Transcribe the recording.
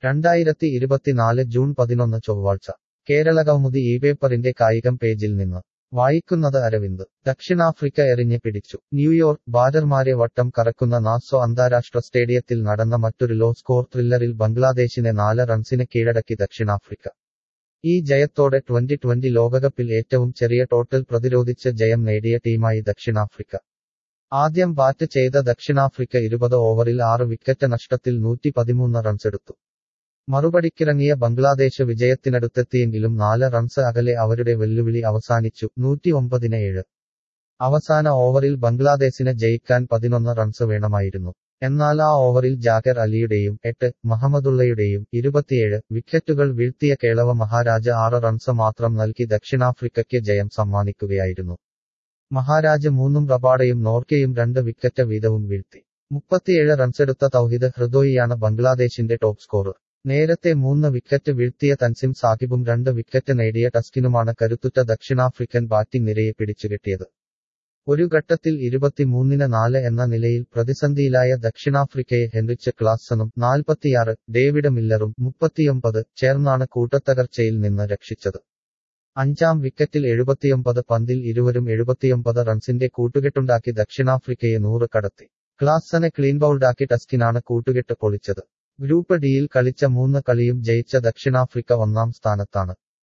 രണ്ടായിരത്തി ഇരുപത്തിനാല് ജൂൺ പതിനൊന്ന് ചൊവ്വാഴ്ച കേരള കൗമുദി ഈ പേപ്പറിന്റെ കായികം പേജിൽ നിന്ന് വായിക്കുന്നത് അരവിന്ദ് ദക്ഷിണാഫ്രിക്ക എറിഞ്ഞ് പിടിച്ചു ന്യൂയോർക്ക് ബാറ്റർമാരെ വട്ടം കറക്കുന്ന നാസോ അന്താരാഷ്ട്ര സ്റ്റേഡിയത്തിൽ നടന്ന മറ്റൊരു ലോ സ്കോർ ത്രില്ലറിൽ ബംഗ്ലാദേശിനെ നാല് റൺസിന് കീഴടക്കി ദക്ഷിണാഫ്രിക്ക ഈ ജയത്തോടെ ട്വന്റി ട്വന്റി ലോകകപ്പിൽ ഏറ്റവും ചെറിയ ടോട്ടൽ പ്രതിരോധിച്ച് ജയം നേടിയ ടീമായി ദക്ഷിണാഫ്രിക്ക ആദ്യം ബാറ്റ് ചെയ്ത ദക്ഷിണാഫ്രിക്ക ഇരുപത് ഓവറിൽ ആറ് വിക്കറ്റ് നഷ്ടത്തിൽ നൂറ്റി പതിമൂന്ന് റൺസെടുത്തു മറുപടിക്കിറങ്ങിയ ബംഗ്ലാദേശ് വിജയത്തിനടുത്തെത്തിയെങ്കിലും നാല് റൺസ് അകലെ അവരുടെ വെല്ലുവിളി അവസാനിച്ചു നൂറ്റി ഒമ്പതിന് ഏഴ് അവസാന ഓവറിൽ ബംഗ്ലാദേശിന് ജയിക്കാൻ പതിനൊന്ന് റൺസ് വേണമായിരുന്നു എന്നാൽ ആ ഓവറിൽ ജാഗർ അലിയുടെയും എട്ട് മഹമ്മദുള്ളയുടെയും ഇരുപത്തിയേഴ് വിക്കറ്റുകൾ വീഴ്ത്തിയ കേളവ മഹാരാജ ആറ് റൺസ് മാത്രം നൽകി ദക്ഷിണാഫ്രിക്കയ്ക്ക് ജയം സമ്മാനിക്കുകയായിരുന്നു മഹാരാജ് മൂന്നും റബാഡയും നോർക്കയും രണ്ട് വിക്കറ്റ് വീതവും വീഴ്ത്തി മുപ്പത്തിയേഴ് റൺസെടുത്ത തൗഹിദ് ഹൃദോയിയാണ് ബംഗ്ലാദേശിന്റെ ടോപ്പ് സ്കോറർ നേരത്തെ മൂന്ന് വിക്കറ്റ് വീഴ്ത്തിയ തൻസിം സാഹിബും രണ്ട് വിക്കറ്റ് നേടിയ ടസ്കിനുമാണ് കരുത്തുറ്റ ദക്ഷിണാഫ്രിക്കൻ ബാറ്റിംഗ് നിരയെ പിടിച്ചുകെട്ടിയത് ഒരു ഘട്ടത്തിൽ ഇരുപത്തിമൂന്നിന് നാല് എന്ന നിലയിൽ പ്രതിസന്ധിയിലായ ദക്ഷിണാഫ്രിക്കയെ ഹെൻറിച്ച് ക്ലാസനും നാൽപ്പത്തിയാറ് ഡേവിഡ് മില്ലറും മുപ്പത്തിയൊമ്പത് ചേർന്നാണ് കൂട്ടത്തകർച്ചയിൽ നിന്ന് രക്ഷിച്ചത് അഞ്ചാം വിക്കറ്റിൽ എഴുപത്തിയൊമ്പത് പന്തിൽ ഇരുവരും എഴുപത്തിയൊമ്പത് റൺസിന്റെ കൂട്ടുകെട്ടുണ്ടാക്കി ദക്ഷിണാഫ്രിക്കയെ നൂറ് കടത്തി ക്ലാസനെ ക്ലീൻ ബൗൾഡാക്കി ടസ്കിനാണ് കൂട്ടുകെട്ട് പൊളിച്ചത് ഗ്രൂപ്പ് ഡിയിൽ കളിച്ച മൂന്ന് കളിയും ജയിച്ച ദക്ഷിണാഫ്രിക്ക ഒന്നാം സ്ഥാനത്താണ്